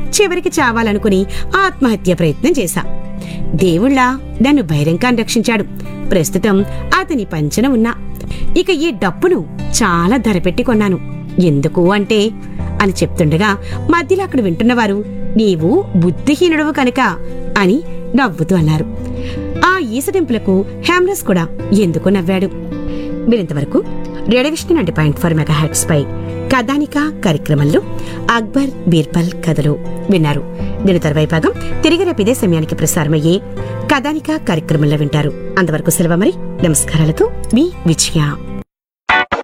చివరికి చావాలనుకుని ఆత్మహత్య ప్రయత్నం చేశా దేవుళ్ళ నన్ను భైరంకాన్ని రక్షించాడు ప్రస్తుతం అతని పంచన ఉన్నా ఇక ఈ డప్పును చాలా ధర పెట్టి కొన్నాను ఎందుకు అంటే అని చెప్తుండగా మధ్యలో అక్కడ వింటున్నవారు నీవు బుద్ధిహీనుడవు కనుక అని నవ్వుతూ అన్నారు ఆ ఈసడింపులకు హ్యామ్రస్ కూడా ఎందుకు నవ్వాడు మీరింతవరకు radio Vishnu ninety point four mega hertz పై కథానిక కార్యక్రమంలో అక్బర్ బీర్బల్ కథలు విన్నారు దీని తర్వాయి భాగం తిరిగి రేపు ఇదే సమయానికి ప్రసారమయ్యే కథానిక కార్యక్రమంలో వింటారు అంతవరకు సెలవు మరి నమస్కారాలతో మీ విజయ